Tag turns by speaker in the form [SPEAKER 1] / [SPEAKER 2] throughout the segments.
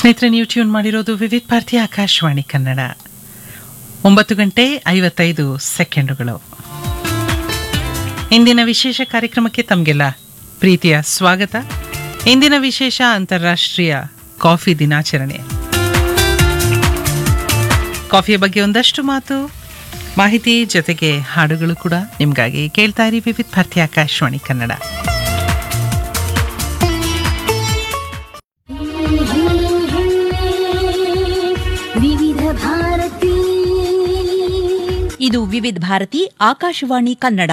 [SPEAKER 1] ಸ್ನೇಹಿತರೆ ನೀವು ಟ್ಯೂನ್ ಮಾಡಿರೋದು ವಿವಿಧ ಭಾರತಿ ಆಕಾಶವಾಣಿ ಕನ್ನಡ ಒಂಬತ್ತು ಗಂಟೆ ಐವತ್ತೈದು ಸೆಕೆಂಡುಗಳು ಇಂದಿನ ವಿಶೇಷ ಕಾರ್ಯಕ್ರಮಕ್ಕೆ ತಮಗೆಲ್ಲ ಪ್ರೀತಿಯ ಸ್ವಾಗತ ಇಂದಿನ ವಿಶೇಷ ಅಂತಾರಾಷ್ಟ್ರೀಯ ಕಾಫಿ ದಿನಾಚರಣೆ ಕಾಫಿಯ ಬಗ್ಗೆ ಒಂದಷ್ಟು ಮಾತು ಮಾಹಿತಿ ಜೊತೆಗೆ ಹಾಡುಗಳು ಕೂಡ ನಿಮಗಾಗಿ ಕೇಳ್ತಾ ಇರಿ ವಿವಿಧ ಭಾರತಿ ಆಕಾಶವಾಣಿ ಕನ್ನಡ
[SPEAKER 2] ವಿವಿಧ ಭಾರತಿ
[SPEAKER 3] ಇದು ವಿವಿಧ ಭಾರತಿ ಆಕಾಶವಾಣಿ ಕನ್ನಡ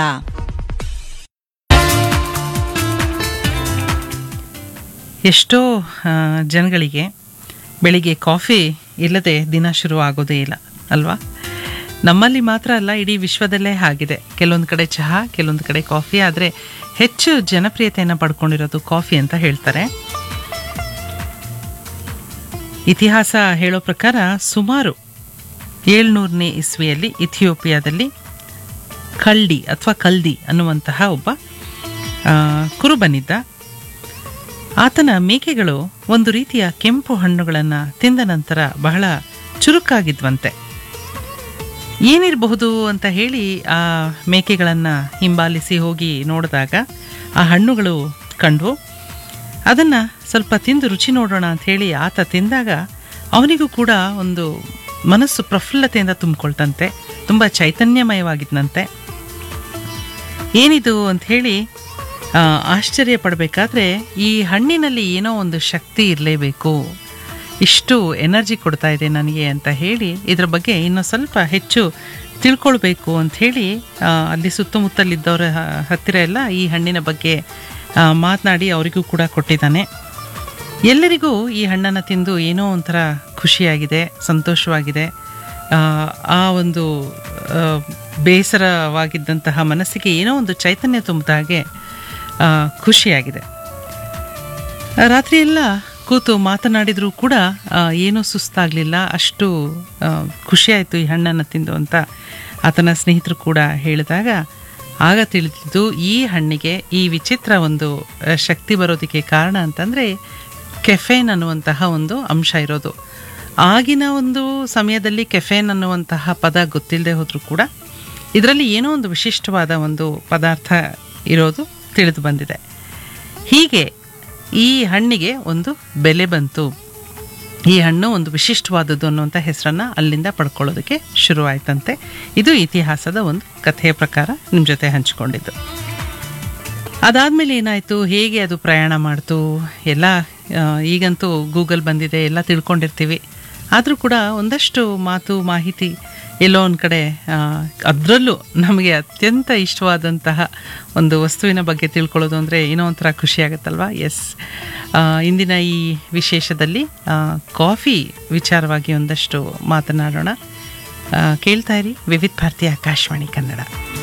[SPEAKER 1] ಎಷ್ಟೋ ಆ, ಜನಗಳಿಗೆ ಬೆಳಿಗ್ಗೆ ಕಾಫಿ ಇಲ್ಲದೆ ದಿನ ಶುರು ಆಗೋದೇ ಇಲ್ಲ ಅಲ್ವಾ ನಮ್ಮಲ್ಲಿ ಮಾತ್ರ ಅಲ್ಲ ಇಡೀ ವಿಶ್ವದಲ್ಲೇ ಆಗಿದೆ ಕೆಲವೊಂದು ಕಡೆ ಚಹಾ ಕೆಲವೊಂದು ಕಡೆ ಕಾಫಿ ಆದರೆ ಹೆಚ್ಚು ಜನಪ್ರಿಯತೆಯನ್ನು ಪಡ್ಕೊಂಡಿರೋದು ಕಾಫಿ ಅಂತ ಹೇಳ್ತಾರೆ ಇತಿಹಾಸ ಹೇಳೋ ಪ್ರಕಾರ ಸುಮಾರು ಏಳ್ನೂರನೇ ಇಸ್ವಿಯಲ್ಲಿ ಇಥಿಯೋಪಿಯಾದಲ್ಲಿ ಕಲ್ಡಿ ಅಥವಾ ಕಲ್ದಿ ಅನ್ನುವಂತಹ ಒಬ್ಬ ಆ, ಕುರುಬನಿದ್ದ ಆತನ ಮೇಕೆಗಳು ಒಂದು ರೀತಿಯ ಕೆಂಪು ಹಣ್ಣುಗಳನ್ನು ತಿಂದ ನಂತರ ಬಹಳ ಚುರುಕಾಗಿದ್ವಂತೆ ಏನಿರಬಹುದು ಅಂತ ಹೇಳಿ ಆ ಮೇಕೆಗಳನ್ನು ಹಿಂಬಾಲಿಸಿ ಹೋಗಿ ನೋಡಿದಾಗ ಆ ಹಣ್ಣುಗಳು ಕಂಡ್ವು ಅದನ್ನು ಸ್ವಲ್ಪ ತಿಂದು ರುಚಿ ನೋಡೋಣ ಅಂತ ಹೇಳಿ ಆತ ತಿಂದಾಗ ಅವನಿಗೂ ಕೂಡ ಒಂದು ಮನಸ್ಸು ಪ್ರಫುಲ್ಲತೆಯಿಂದ ತುಂಬಿಕೊಳ್ತಂತೆ ತುಂಬ ಚೈತನ್ಯಮಯವಾಗಿದ್ದಂತೆ ಏನಿದು ಅಂತ ಹೇಳಿ ಆ, ಆಶ್ಚರ್ಯ ಪಡಬೇಕಾದ್ರೆ ಈ ಹಣ್ಣಿನಲ್ಲಿ ಏನೋ ಒಂದು ಶಕ್ತಿ ಇರಲೇಬೇಕು ಇಷ್ಟು ಎನರ್ಜಿ ಕೊಡ್ತಾ ಇದೆ ನನಗೆ ಅಂತ ಹೇಳಿ ಇದರ ಬಗ್ಗೆ ಇನ್ನೂ ಸ್ವಲ್ಪ ಹೆಚ್ಚು ತಿಳ್ಕೊಳ್ಬೇಕು ಅಂತ ಹೇಳಿ ಆ, ಅಲ್ಲಿ ಸುತ್ತಮುತ್ತಲಿದ್ದವರ ಹ- ಹತ್ತಿರ ಎಲ್ಲ ಈ ಹಣ್ಣಿನ ಬಗ್ಗೆ ಆ, ಮಾತನಾಡಿ ಅವರಿಗೂ ಕೂಡ ಕೊಟ್ಟಿದ್ದಾನೆ ಎಲ್ಲರಿಗೂ ಈ ಹಣ್ಣನ್ನು ತಿಂದು ಏನೋ ಒಂಥರ ಖುಷಿಯಾಗಿದೆ ಸಂತೋಷವಾಗಿದೆ ಆ, ಆ ಒಂದು ಆ, ಬೇಸರವಾಗಿದ್ದಂತಹ ಮನಸ್ಸಿಗೆ ಏನೋ ಒಂದು ಚೈತನ್ಯ ತುಂಬಿದ ಹಾಗೆ ಆ, ಖುಷಿಯಾಗಿದೆ ಆ, ರಾತ್ರಿ ಎಲ್ಲ ಕೂತು ಮಾತನಾಡಿದರೂ ಕೂಡ ಆ, ಏನೂ ಸುಸ್ತಾಗಲಿಲ್ಲ ಅಷ್ಟು ಆ, ಖುಷಿಯಾಯಿತು ಈ ಹಣ್ಣನ್ನು ತಿಂದು ಅಂತ ಆತನ ಸ್ನೇಹಿತರು ಕೂಡ ಹೇಳಿದಾಗ ಆಗ ತಿಳಿದಿದ್ದು ಈ ಹಣ್ಣಿಗೆ ಈ ವಿಚಿತ್ರ ಒಂದು ಆ, ಶಕ್ತಿ ಬರೋದಕ್ಕೆ ಕಾರಣ ಅಂತಂದರೆ ಕೆಫೇನ್ ಅನ್ನುವಂತಹ ಒಂದು ಅಂಶ ಇರೋದು ಆಗಿನ ಒಂದು ಸಮಯದಲ್ಲಿ ಕೆಫೇನ್ ಅನ್ನುವಂತಹ ಪದ ಗೊತ್ತಿಲ್ಲದೆ ಹೋದರೂ ಕೂಡ ಇದರಲ್ಲಿ ಏನೋ ಒಂದು ವಿಶಿಷ್ಟವಾದ ಒಂದು ಪದಾರ್ಥ ಇರೋದು ತಿಳಿದು ಬಂದಿದೆ ಹೀಗೆ ಈ ಹಣ್ಣಿಗೆ ಒಂದು ಬೆಲೆ ಬಂತು ಈ ಹಣ್ಣು ಒಂದು ವಿಶಿಷ್ಟವಾದದ್ದು ಅನ್ನುವಂಥ ಹೆಸರನ್ನು ಅಲ್ಲಿಂದ ಪಡ್ಕೊಳ್ಳೋದಕ್ಕೆ ಶುರುವಾಯ್ತಂತೆ ಇದು ಇತಿಹಾಸದ ಒಂದು ಕಥೆಯ ಪ್ರಕಾರ ನಿಮ್ಮ ಜೊತೆ ಹಂಚಿಕೊಂಡಿದ್ದು ಅದಾದಮೇಲೆ ಏನಾಯಿತು ಹೇಗೆ ಅದು ಪ್ರಯಾಣ ಮಾಡ್ತು ಎಲ್ಲ ಆ, ಈಗಂತೂ ಗೂಗಲ್ ಬಂದಿದೆ ಎಲ್ಲ ತಿಳ್ಕೊಂಡಿರ್ತೀವಿ ಆದರೂ ಕೂಡ ಒಂದಷ್ಟು ಮಾತು ಮಾಹಿತಿ ಎಲ್ಲೋ ಒಂದು ಕಡೆ ಅದರಲ್ಲೂ ನಮಗೆ ಅತ್ಯಂತ ಇಷ್ಟವಾದಂತಹ ಒಂದು ವಸ್ತುವಿನ ಬಗ್ಗೆ ತಿಳ್ಕೊಳ್ಳೋದು ಅಂದರೆ ಏನೋ ಒಂಥರ ಖುಷಿಯಾಗತ್ತಲ್ವಾ ಎಸ್ ಇಂದಿನ ಈ ವಿಶೇಷದಲ್ಲಿ ಆ, ಕಾಫಿ ವಿಚಾರವಾಗಿ ಒಂದಷ್ಟು ಮಾತನಾಡೋಣ ಆ, ಕೇಳ್ತಾ ಇರಿ ವಿವಿಧ ಭಾರತಿ ಆಕಾಶವಾಣಿ ಕನ್ನಡ